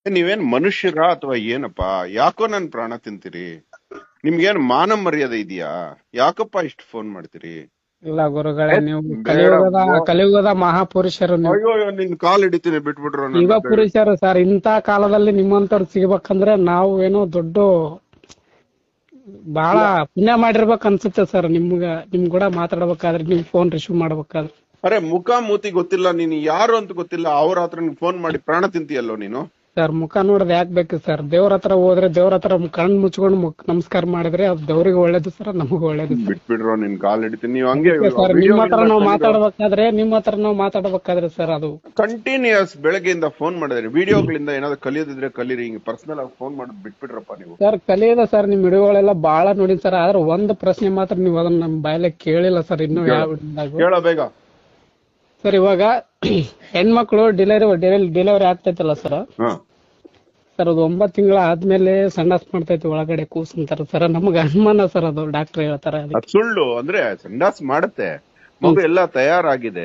ನೀವೇನ್ ಮನುಷ್ಯರ ಅಥವಾ ಏನಪ್ಪಾ ಯಾಕೋ ನನ್ ಪ್ರಾಣ ತಿಂತೀರಿ ನಿಮ್ಗೇನ್ ಮಾನ ಮರ್ಯಾದೆ ಇದೆಯಾ ಯಾಕಪ್ಪ ಇಷ್ಟು ಫೋನ್ ಮಾಡ್ತೀರಿ ಇಲ್ಲ ಗುರುಗಳೇ ನೀವು ಬೇಡ ಕಲಿಯುಗದ ಬ್ರೋ. ಕಲಿಯುಗದ ಮಹಾಪುರುಷರು ನೀವು ಅಯ್ಯೋ ಅಯ್ಯೋ, ನಿನ್ ಕಾಲ್ ಹಿಡಿತೀನಿ ಬಿಟ್ಬಿಟ್ರು ನನ್ನ ಯುಗ ಬೇಡ. ಪುರುಷರು ಸರ್ ಇಂಥ ಕಾಲದಲ್ಲಿ ನಿಮ್ಮಂತವ್ರು ಸಿಗ್ಬೇಕಂದ್ರೆ ನಾವು ಏನೋ ದೊಡ್ಡ ಬಹಳ ಪುಣ್ಯ ಮಾಡಿರ್ಬೇಕು ಅನ್ಸುತ್ತೆ ಸರ್ ನಿಮ್ಗ ನಿಮ್ ಕೂಡ ಮಾತಾಡ್ಬೇಕಾದ್ರೆ ನಿಮ್ ಫೋನ್ ರಿಸೀವ್ ಮಾಡ್ಬೇಕಾದ್ರೆ ಅರೆ ಮುಖ ಮೂತಿ ಗೊತ್ತಿಲ್ಲ ನೀನು ಯಾರು ಅಂತ ಗೊತ್ತಿಲ್ಲ ಅವ್ರ ಹತ್ರ ಫೋನ್ ಮಾಡಿ ಪ್ರಾಣ ತಿಂತೀಯಲ್ಲೋ ನೀನು ಸರ್ ಮುಖ ನೋಡೋದ್ ಯಾಕೆ ಬೇಕು ಸರ್ ದೇವ್ರ ಹತ್ರ ಹೋದ್ರೆ ದೇವ್ರ ಹತ್ರ ಕಣ್ ಮುಚ್ಕೊಂಡು ಮುಖ ನಮಸ್ಕಾರ ಮಾಡಿದ್ರೆ ಅದು ದೇವ್ರಿಗೆ ಒಳ್ಳೇದು ಸರ್ ನಮಗೂ ಒಳ್ಳೇದು ಸರ್ ಬಿಟ್ಬಿಡ್ರೋ ನಿನ್ ಕಾಲ್ ಹಿಡಿತೀನಿ ನೀವು ಹಂಗೆ ಸರ್ ನಿಮ್ ಹತ್ರ ನಾವು ಮಾತಾಡ್ಬೇಕಾದ್ರೆ ನಿಮ್ ಹತ್ರ ನಾವು ಮಾತಾಡ್ಬೇಕಾದ್ರೆ ಸರ್ ಅದು ಕಂಟಿನ್ಯೂಸ್ ಬೆಳಗ್ಗೆಯಿಂದ ಫೋನ್ ಮಾಡಿದ್ರಿ ವಿಡಿಯೋಗಳಿಂದ ಏನಾದ್ರು ಕಲಿಯೋದಿದ್ರೆ ಕಲೀರಿ ಹಿಂಗ್ ಪರ್ಸನಲ್ ಆಗಿ ಫೋನ್ ಮಾಡೋದು ಬಿಟ್ಬಿಡ್ರಪ್ಪ ನೀವು ಸರ್ ಕಲಿಯದ ಸರ್ ನಿಮ್ ವಿಡಿಯೋಗಳೆಲ್ಲ ಬಹಳ ನೋಡಿನ್ ಸರ್ ಆದ್ರೆ ಒಂದ್ ಪ್ರಶ್ನೆ ಮಾತ್ರ ನೀವು ಅದನ್ನ ನಮ್ ಬಾಯಲ್ಲೇ ಕೇಳಿಲ್ಲ ಸರ್ ಇನ್ನು ಯಾವ ವಿಡಿಯೋದಾಗೂ ಕೇಳ ಬೇಗ ಸರ್ ಇವಾಗ ಹೆಣ್ಮಕ್ಳು ಡೆಲಿವರಿ ಡೆಲಿವರಿ ಆಗ್ತೈತಲ್ಲ ಸರ್ ಹಾ ಸರ್ ಅದು ಒಂಬತ್ ತಿಂಗಳ ಆದ್ಮೇಲೆ ಸಂಡಾಸ್ ಮಾಡ್ತೈತಿ ಒಳಗಡೆ ಕೂಸ್ ಅಂತಾರ ಸರ್ ನಮ್ಗ ಅನುಮಾನ ಸರ್ ಅದು ಡಾಕ್ಟರ್ ಹೇಳ್ತಾರ ಅದಕ್ಕೆ ಅದ್ ಸುಳ್ಳು ಅಂದ್ರೆ ಸಂಡಾಸ್ ಮಾಡುತ್ತೆ ಮಗು ಎಲ್ಲ ತಯಾರಾಗಿದೆ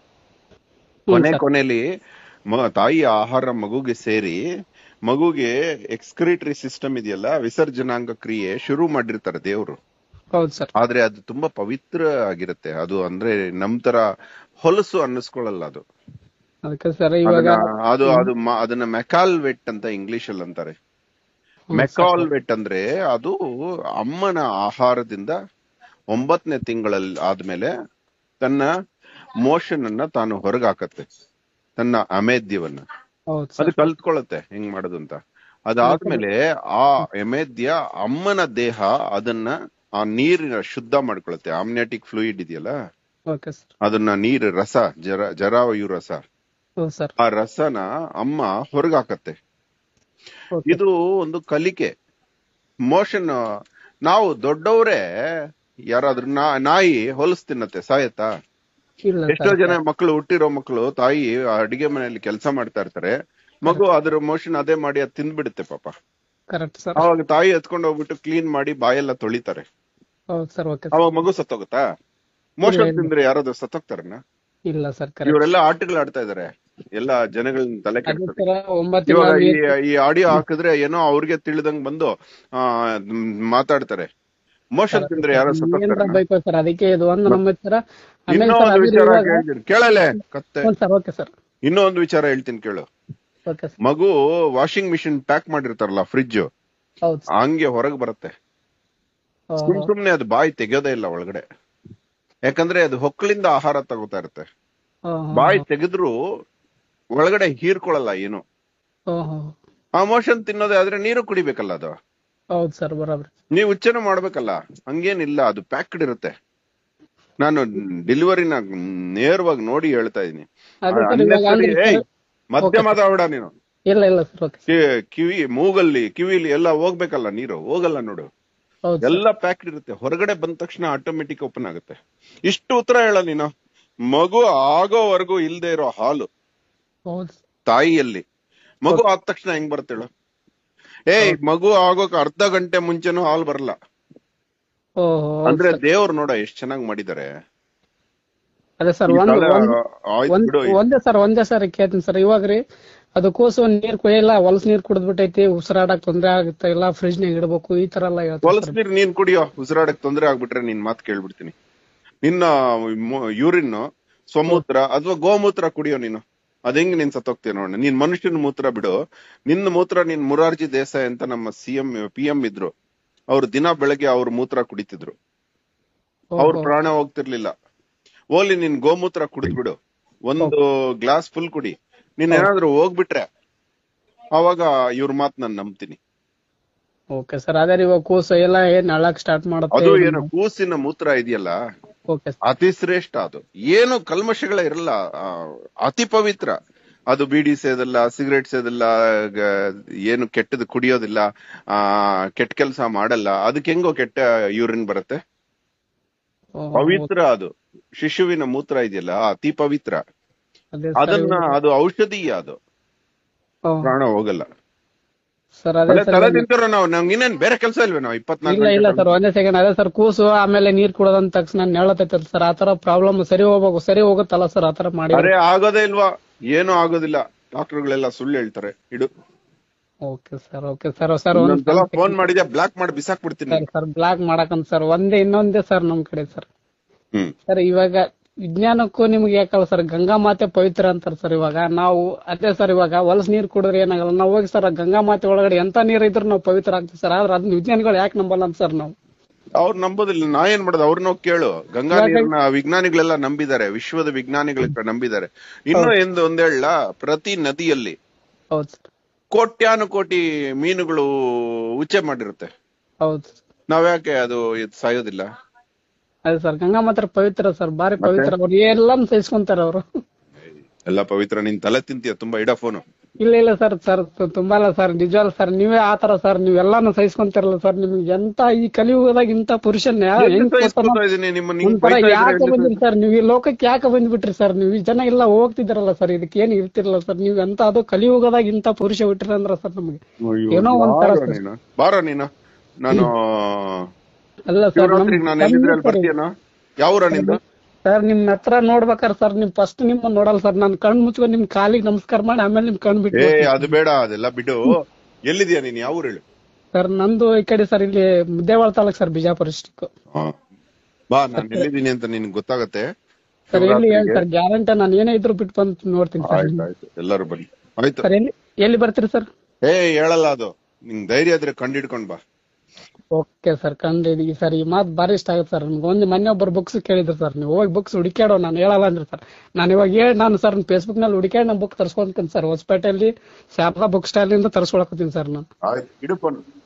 ಕೊನೆ ಕೊನೆಲಿ ಮ- ತಾಯಿಯ ಆಹಾರ ಮಗುಗೆ ಸೇರಿ ಮಗುಗೆ ಎಕ್ಸ್ಕ್ರಿಟರಿ ಸಿಸ್ಟಮ್ ಇದೆಯಲ್ಲ ವಿಸರ್ಜನಾಂಗ ಕ್ರಿಯೆ ಶುರು ಮಾಡಿರ್ತಾರೆ ದೇವ್ರು ಹೌದ್ ಸರ್ ಆದ್ರೆ ಅದು ತುಂಬಾ ಪವಿತ್ರ ಆಗಿರುತ್ತೆ ಅದು ಅಂದ್ರೆ ನಮ್ ತರ ಹೊಲಸು ಅನ್ನಿಸ್ಕೊಳ್ಳಲ್ಲ ಅದು ಅದಕ್ಕೆ ಸರ್ ಇವಾಗ ಅದನ್ನ- ಅದು ಅದು ಮ- ಅದನ್ನ ಮೆಕಾಲ್ ವೆಟ್ ಅಂತ ಇಂಗ್ಲಿಷ್ ಅಲ್ಲಿ ಅಂತಾರೆ ಮೆಕಾಲ್ ವೆಟ್ ಅಂದ್ರೆ ಅದು ಅಮ್ಮನ ಆಹಾರದಿಂದ ಒಂಬತ್ತನೇ ತಿಂಗಳಲ್ಲಿ ಆದ್ಮೇಲೆ ತನ್ನ ಮೋಷನ್ ಅನ್ನ ತಾನು ಹೊರಗಾಕತ್ತೆ ತನ್ನ ಅಮೇದ್ಯವನ್ನ ಹೌದ್ ಅದು ಸರ್ ಕಲ್ತ್ಕೊಳ್ಳುತ್ತೆ ಹೆಂಗ್ ಮಾಡೋದು ಅಂತ ಅದಾದ್ಮೇಲೆ ಆ ಎಮೇದ್ಯ ಅಮ್ಮನ ದೇಹ ಅದನ್ನ ಆ ನೀರಿನ ಶುದ್ಧ ಮಾಡ್ಕೊಳುತ್ತೆ ಆಮ್ನೆಟಿಕ್ ಫ್ಲೂಯಿಡ್ ಇದೆಯಲ್ಲ ಓಕೆ ಸರ್ ಅದನ್ನ ನೀರು ರಸ ಜರ ಜರಾವಾಯು ರಸ ಹೌದ್ ಸರ್ ಆ ರಸನ ಅಮ್ಮ ಹೊರಗಾಕತ್ತೆ ಓಕೆ ಇದು ಒಂದು ಕಲಿಕೆ ಮೋಷನ್ ನಾವು ದೊಡ್ಡವರೇ ಯಾರಾದ್ರೂ ನಾ- ನಾಯಿ ಹೊಲಸ್ ತಿನ್ನತ್ತೆ ಸಾಯತ್ತಾ ಇಲ್ಲ ಎಷ್ಟೋ ಸರ್ ಜನ ಮಕ್ಕಳು ಹುಟ್ಟಿರೋ ಮಕ್ಕಳು ತಾಯಿ ಅಡಿಗೆ ಮನೆಯಲ್ಲಿ ಕೆಲಸ ಮಾಡ್ತಾ ಇರ್ತಾರೆ ಮಗು ಅದ್ರ ಮೋಷನ್ ಅದೇ ಮಾಡಿ ಅದ್ ತಿಂದ್ಬಿಡುತ್ತೆ ಪಾಪ ಕರೆಕ್ಟ್ ಸರ್ ಅವಾಗ ತಾಯಿ ಎತ್ಕೊಂಡು ಹೋಗ್ಬಿಟ್ಟು ಕ್ಲೀನ್ ಮಾಡಿ ಬಾಯೆಲ್ಲ ತೊಳಿತಾರೆ ಹೌದ್ ಸರ್ ಓಕೆ ಸರ್ ಅವಾಗ ಮಗು ಸತ್ತೋಗುತ್ತಾ ಮೋಷನ್ ಇಲ್ಲ. ತಿಂದ್ರೆ ಯಾರಾದ್ರೂ ಸತ್ತೋಗ್ತಾರನ ಇಲ್ಲ ಸರ್ ಕರೆಕ್ಟ್ ಇವರೆಲ್ಲ ಆಟಗಳು ಆಡ್ತಾ ಇದಾರೆ ಎಲ್ಲ ಜನಗಳನ್ನ ತಲೆ ಅದೇ ಕೆಡ್ತಾರೆ ಸರ್ ಒಂಬತ್ತು ಇವಾಗ ತಿಂಗಳ ಈ ಈ ಆಡಿಯೋ ಹಾಕಿದ್ರೆ ಏನೋ ಅವ್ರಿಗೆ ತಿಳಿದಂಗ್ ಬಂದು ಆ ಮ್, ಮಾತಾಡ್ತಾರೆ ಮೋಷನ್ ತಿಂದ್ರೆ ಯಾರೋ ಏನ್ರ ಸತ್ತೋಗ್ತಾರ ಬೇಕು ಸರ್ ಅದಕ್ಕೆ ಇದು ಒಂದು ನಮ್ಮ ಸರ್ ಆಮೇಲೆ ಇನ್ನೂ ಸರ್ ಒಂದು ಅದ್ರ ವಿಚಾರ ಇವಾಗ ಹೇಳ್ತೀನಿ ಕೇಳಲೆ ಕತ್ತೆ ಸರ್ ಓಕೆ ಸರ್ ಇನ್ನೂ ಒಂದು ವಿಚಾರ ಹೇಳ್ತೀನಿ ಕೇಳು ಓಕೆ ಸರ್ ಮಗು ವಾಷಿಂಗ್ ಮಿಷಿನ್ ಪ್ಯಾಕ್ ಮಾಡಿರ್ತಾರಲ್ಲ ಫ್ರಿಡ್ಜ್ ಹೌದು ಸರ್ ಹಂಗೆ ಹೊರಗೆ ಬರುತ್ತೆ ಸುಮ್ ಸುಮ್ನೆ ಅದು ಬಾಯಿ ತೆಗೆಯೋದೇ ಇಲ್ಲ ಒಳಗಡೆ ಯಾಕಂದ್ರೆ ಅದು ಹೊಕ್ಕಳಿಂದ ಆಹಾರ ತಗೋತಾ ಇರುತ್ತೆ ಬಾಯಿ ತೆಗೆದ್ರು ಒಳಗಡೆ ಹೀರ್ಕೊಳಲ್ಲ ಏನು ಆ ಮೋಷನ್ ತಿನ್ನೋದೇ ಆದ್ರೆ ನೀರು ಕುಡಿಬೇಕಲ್ಲ ಅದು ಹೌದು ಸರ್ ಬರೋಬ್ರಿ ನೀವು ಉಚ್ಚನ ಮಾಡ್ಬೇಕಲ್ಲ ಹಂಗೇನಿಲ್ಲ ಅದು ಪ್ಯಾಕ್ಡ್ ಇರುತ್ತೆ ನಾನು ಡೆಲಿವರಿನ ನೇರವಾಗಿ ನೋಡಿ ಹೇಳ್ತಾ ಇದೀನಿ ಅದೇ ಸರ್ ಇವಾಗ ಅಂದ್ರೆ ಏಯ್, ಸರ್- ಮಧ್ಯ Okay. ಮಾತಾಡ ನೀನು ಇಲ್ಲ ಇಲ್ಲ ಸರ್ ಓಕೆ ಕಿ- ಕಿವಿ ಮೂಗಲ್ಲಿ ಕಿವಿಲಿ ಎಲ್ಲ ಹೋಗ್ಬೇಕಲ್ಲ ನೀರು ಹೋಗಲ್ಲ ನೋಡು ಹೌದು ಸರ್ ಎಲ್ಲ ಪ್ಯಾಕ್ಡ್ ಇರುತ್ತೆ ಹೊರಗಡೆ ಬಂದ ತಕ್ಷಣ ಆಟೋಮೆಟಿಕ್ ಓಪನ್ ಆಗುತ್ತೆ ಇಷ್ಟು ಉತ್ತರ ಹೇಳ ನೀನು ಮಗು ಆಗೋವರೆಗೂ ಇಲ್ದೇ ಇರೋ ಹಾಲು ಹೌದು ತಾಯಿಯಲ್ಲಿ ಮಗು ಆದ ತಕ್ಷಣ ಹೆಂಗ್ ಬರುತ್ತೆ ಹೇಳು ಏಯ್ ಮಗು ಆಗೋಕ್ ಅರ್ಧ ಗಂಟೆ ಮುಂಚೆನೂ ಹಾಲು ಬರಲ್ಲ ಓಹೋ ಅಂದ್ರೆ ದೇವ್ರು ನೋಡ ಎಷ್ಟ್ ಚೆನ್ನಾಗ್ ಮಾಡಿದ್ದಾರೆ ಅದೇ ಸರ್ ಈ ಒಂದು ಕಾಲ ಒಂದು ಆಯ್ತು ಒಂದ್ ಬಿಡು ಒಂದೇ ಸರ್ ಒಂದೇ ಸರ್ ಕೇಳ್ತೀನಿ ಸರ್ ಇವಾಗ ರೀ ಅದು ಕೂಸು ನೀರ್ ಕುಡಿಯಲ್ಲ ಹೊಲಸ್ ನೀರ್ ಕುಡಿದ್ಬಿಟ್ಟೈತಿ ಉಸಿರಾಡಕ್ ತೊಂದ್ರೆ ಆಗುತ್ತೆ ಇಲ್ಲ ಫ್ರಿಜ್ ನಾಗ ಇಡಬೇಕು ಈ ತರ ಎಲ್ಲ ಹೇಳ್ತಾರೆ ಹೊಲಸ್ ನೀರ್ ನೀನ್ ಕುಡಿಯೋ ಉಸಿರಾಡಕ್ ತೊಂದ್ರೆ ಆಗ್ಬಿಟ್ರೆ ನಿನ್ ಮಾತ್ ಕೇಳ್ಬಿಡ್ತೀನಿ ನಿನ್ನ ಯೂರಿನ್ ಸ್ವಮೂತ್ರ ಅಥವಾ ಗೋಮೂತ್ರ ಕುಡಿಯೋ ನೀನು ಅದ್ ಹೆಂಗ್ ನೀನ್ ಸತ್ತೋಗ್ತೀಯ ನೋಡ ನೀನ್ ಮನುಷ್ಯನ ಮೂತ್ರ ಬಿಡು ನಿನ್ನ ಮೂತ್ರ ನೀನ್ ಮುರಾರ್ಜಿ ದೇಸಾಯಿ ಅಂತ ನಮ್ಮ ಸಿಎಂ ಪಿ ಎಂ ಇದ್ರು ಅವ್ರು ದಿನ ಬೆಳಗ್ಗೆ ಅವ್ರ ಮೂತ್ರ ಕುಡಿತಿದ್ರು ಅವ್ರ ಪ್ರಾಣ ಹೋಗ್ತಿರ್ಲಿಲ್ಲ ಓಲಿ ನಿನ್ ಗೋಮೂತ್ರ ಕುಡಿದ್ಬಿಡು ಒಂದು ಗ್ಲಾಸ್ ಫುಲ್ ಕುಡಿ ನೀನ್ ಏನಾದ್ರು ಹೋಗ್ಬಿಟ್ರೆ ಅವಾಗ ಇವ್ರ ಮಾತ್ ನಾನ್ ನಂಬ್ತೀನಿ ಓಕೆ ಸರ್ ಅದೇ ರೀ ಇವಾಗ ಕೂಸು ಎಲ್ಲ ಏನ್ ಅಳಕ್ ಸ್ಟಾರ್ಟ್ ಮಾಡುತ್ತೆ ಅದು ಏನು ಕೂಸಿನ ಮೂತ್ರ ಇದೆಯಲ್ಲ ಓಕೆ ಅತಿ ಶ್ರೇಷ್ಠ ಅದು ಏನು ಕಲ್ಮಶಗಳ ಇರಲ್ಲ ಆ, ಅತಿ ಪವಿತ್ರ ಅದು ಬೀಡಿ ಸೇದಲ್ಲ ಸಿಗರೇಟ್ ಸೇದಲ್ಲ ಗ- ಏನು ಕೆಟ್ಟದ್ ಕುಡಿಯೋದಿಲ್ಲ ಆ ಕೆಟ್ಟ ಕೆಲಸ ಮಾಡಲ್ಲ ಅದಕ್ಕೆ ಹೆಂಗೋ ಕೆಟ್ಟ ಯೂರಿನ್ ಬರುತ್ತೆ ಪವಿತ್ರ ಅದು ಶಿಶುವಿನ ಮೂತ್ರ ಇದೆಯಲ್ಲ ಅತಿ ಪವಿತ್ರ ಅದೇ ಅದನ್ನ ಅದು ಔಷಧೀಯ ಅದು ಪ್ರಾಣ ಹೋಗಲ್ಲ ಸರ್ ಅದೇ ಅದೇ ಸರ್ ತಲೆ ತಿಂತಾರ ನಾವು ನಮ್ಗೆ ಇನ್ನೇನ್ ಬೇರೆ ಕೆಲಸ ಇಲ್ವೇ ನಾವು ಇಪ್ಪತ್ನಾಲ್ಕು ಇಲ್ಲ ಇಲ್ಲ ಗಂಟೆ ಸರ್ ಒಂದೇ ಸೆಕೆಂಡ್ ಅದೇ ಸರ್ ಕೂಸು ಆಮೇಲೆ ನೀರ್ ಕುಡೋದಂತ ತಕ್ಷಣ ನೆಳತೈತಲ್ಲ ಸರ್ ಆತರ ಪ್ರಾಬ್ಲಮ್ ಸರಿ ಹೋಗ್ಬೇಕು ಸರಿ ಹೋಗುತ್ತಲ್ಲ ಸರ್ ಆತರ ಮಾಡಿ ಅರೆ ಆಗೋದೇ ಇಲ್ವಾ ಏನು ಆಗೋದಿಲ್ಲ ಡಾಕ್ಟರ್ಗಳೆಲ್ಲ ಸುಳ್ಳು ಹೇಳ್ತಾರೆ ಇಡು okay sir okay sir sir ಇನ್ನೊಂದ್ಸಲ ಫೋನ್ ಮಾಡಿದ್ಯಾ ಬ್ಲಾಕ್ ಮಾಡಿ ಬಿಸಾಕ್ ಬಿಡ್ತೀನಿ ಸರ್ ಸರ್ ಬ್ಲಾಕ್ ಮಾಡಕಂತ ಸರ್ ಒಂದೇ ಇನ್ನೊಂದೇ ಸರ್ ನಮ್ ಕಡೆ ಸರ್ ಹ್ಮ್ ಸರ್ ಇವಾಗ ವಿಜ್ಞಾನಕ್ಕೂ ನಿಮ್ಗೆ ಯಾಕಲ್ಲ ಸರ್ ಗಂಗಾ ಮಾತೆ ಪವಿತ್ರ ಅಂತಾರೆ ಸರ್ ಇವಾಗ ನಾವು ಅದೇ ಸರ್ ಇವಾಗ ಹೊಲಸ್ ನೀರ್ ಕುಡಿದ್ರೆ ಏನಾಗಲ್ಲ ನಾವು ಹೋಗಿ ಸರ್ ಗಂಗಾ ಮಾತೆ ಒಳಗಡೆ ಎಂತ ನೀರ್ ಇದ್ರು ನಾವು ಪವಿತ್ರ ಆಗ್ತೀವಿ ಸರ್ ಆದ್ರೆ ಅದನ್ನ ವಿಜ್ಞಾನಿಗಳು ಯಾಕೆ ನಂಬಲ್ಲ ಅಂತ ಸರ್ ನಾವು ಅವ್ರು ನಂಬೋದಿಲ್ಲ ನಾ ಏನ್ ಮಾಡೋದು ಅವ್ರನ್ನ ಹೋಗ್ ಕೇಳು ಗಂಗಾ ನೀರನ್ನ ವಿಜ್ಞಾನಿಗಳೆಲ್ಲ ನಂಬಿದ್ದಾರೆ ವಿಶ್ವದ ವಿಜ್ಞಾನಿಗಳ ನಂಬಿದ್ದಾರೆ ಇನ್ನು ಎಂದು ಒಂದ್ ಹೇಳ ಪ್ರತಿ ನದಿಯಲ್ಲಿ ಹೌದು ಸರ್ ಕೋಟ್ಯಾನು ಕೋಟಿ ಮೀನುಗಳು ಉಚ್ಚೆ ಮಾಡಿರುತ್ತೆ ಹೌದು ನಾವ್ಯಾಕೆ ಅದು ಇದ್ ಸಾಯೋದಿಲ್ಲ ಅದೇ ಸರ್ ಗಂಗಾ ಮಾತ್ರ ಪವಿತ್ರ ಸರ್ ಬಾರಿ ಪವಿತ್ರ ಅವ್ರು ಎಲ್ಲಾನು ಸಹಿಸ್ಕೊಂತಾರ ಅವರು ಎಲ್ಲ ಪವಿತ್ರ ನಿನ್ ತಲೆ ತಿಂತೀಯ ತುಂಬಾ ಇಡ ಫೋನು ಇಲ್ಲ ಇಲ್ಲ ಸರ್ ಸರ್ ತುಂಬಾ ಅಲ್ಲ ಸರ್ ನಿಜವಲ್ಲ ಸರ್ ನೀವೇ ಆತರ ಸರ್ ನೀವೆಲ್ಲಾನು ಸಹಿಸ್ಕೊಂತಾರಲ್ಲ ಸರ್ ನಿಮ್ಗೆ ಎಂತ ಈ ಕಲಿಯುಗದಾಗ ಇಂತ ಪುರುಷನ ಹೆಂಗ್ ಕೊಟ್ಟಾನೋ ಇದೀನಿ ನಿಮ್ಮ ನಿನ್ ಒಂಥರ ಬೈತಾ ಇದ್ರೆ ಯಾಕೆ ಬಂದಿರಿ ಸರ್ ನೀವು ಈ ಲೋಕಕ್ಕೆ ಯಾಕೆ ಬಂದ್ಬಿಟ್ರಿ ಸರ್ ನೀವು ಈ ಜನ ಎಲ್ಲ ಹೋಗ್ತಿದಾರಲ್ಲ ಸರ್ ಇದಕ್ಕೆ ಏನ್ ಇರ್ತಿರಲ್ಲ ಸರ್ ನೀವು ಎಂತ ಅದು ಕಲಿಯುಗದಾಗ ಇಂತ ಪುರುಷ ಬಿಟ್ರಿ ಅಂದ್ರ ಸರ್ ನಮ್ಗೆ ಅಯ್ಯೋ, ಏನೋ ಒಂಥರ ಬಾರೋ ನೀನು ಬಾರೋ ನೀನು ನಾನು ಅಲ್ಲ ಸರ್ ಶಿವರಾತ್ರಿಗೆ ನಾನು ಎಲ್ಲಿದ್ರೆ ಅಲ್ಲಿ ಬರ್ತೀಯನೋ ಯಾವ ಊರ ನಿಂದು ಸರ್ ನಿಮ್ ಹತ್ರ ನೋಡ್ಬೇಕಾರೆ ಸರ್ ನಿಮ್ ಫಸ್ಟ್ ನಿಮ್ಮ ನೋಡಲ್ಲ ಸರ್ ನಾನು ಕಣ್ ಮುಚ್ಕೊಂಡು ನಿಮ್ ಕಾಲಿಗೆ ನಮಸ್ಕಾರ ಮಾಡಿ ಆಮೇಲೆ ನಿಮ್ ಕಣ್ ಬಿಟ್ಟು ಏ ಅದು ಬೇಡ ಅದೆಲ್ಲ ಬಿಡು ಎಲ್ಲಿದ್ಯಾ ನೀನ್ ಯಾವ ಊರು ಹೇಳು ಸರ್ ನಂದು ಈ ಕಡೆ ಸರ್ ಇಲ್ಲಿ ಮುದ್ದೇವಾಳ ತಾಲೂಕ್ ಸರ್ ಬಿಜಾಪುರ ಡಿಸ್ಟಿಕ್ ಹಾ. ಬಾ ನಾನು ಎಲ್ಲಿದ್ದೀನಿ ಅಂತ ನಿನ್ಗೆ ಗೊತ್ತಾಗತ್ತೆ ಸರ್ ಎಲ್ಲಿ ಹೇಳಿ ಸರ್ ಗ್ಯಾರಂಟಿ ನಾನು ಏನೇ ಇದ್ರು ಬಿಟ್ಟು ಬಂದು ನೋಡ್ತೀನಿ ಸರ್ ಆಯ್ತು ಆಯ್ತು ಎಲ್ಲರೂ ಬನ್ನಿ ಆಯ್ತು ಸರ್ ಎಲ್ಲಿ ಎಲ್ಲಿ ಬರ್ತೀರಿ ಸರ್ ಏ ಹೇಳಲ್ಲ ಅದು ನಿಂಗ್ ಧೈರ್ಯ ಇದ್ರೆ ಕಂಡಿಡ್ಕೊಂಡ್ ಬಾ ಓಕೆ ಸರ್ ಕಂಡಿದ್ದೀವಿ ಸರ್ ಈ ಮಾತು ಭಾರಿ ಇಷ್ಟ ಆಗುತ್ತೆ ಸರ್ ನಮ್ಗೆ ಒಂದು ಮೊನ್ನೆ ಒಬ್ಬರು ಬುಕ್ಸ್ ಕೇಳಿದ್ರು ಸರ್ ನೀವು ಹೋಗಿ ಬುಕ್ಸ್ ಹುಡುಕ್ಯಾಡೋ ನಾನು ಹೇಳಲ್ಲ ಅಂದ್ರೆ ಸರ್ ನಾನು ಇವಾಗ ಹೇಳಿ ನಾನು ಸರ್ ಫೇಸ್ಬುಕ್ ನಲ್ಲಿ ಹುಡುಕ್ಯಾಡಿ ನಾನು ಬುಕ್ ತರ್ಸ್ಕೊಂತೀನಿ ಸರ್ ಹೊಸಪೇಟೆಯಲ್ಲಿ ಶಾರದಾ ಬುಕ್ ಸ್ಟಾಲ್ ಇಂದ ತರ್ಸ್ಕೊಳಕತ್ತೀನಿ ಸರ್ ನಾನು ಆಯ್ತು ಇಡು ಫೋನ್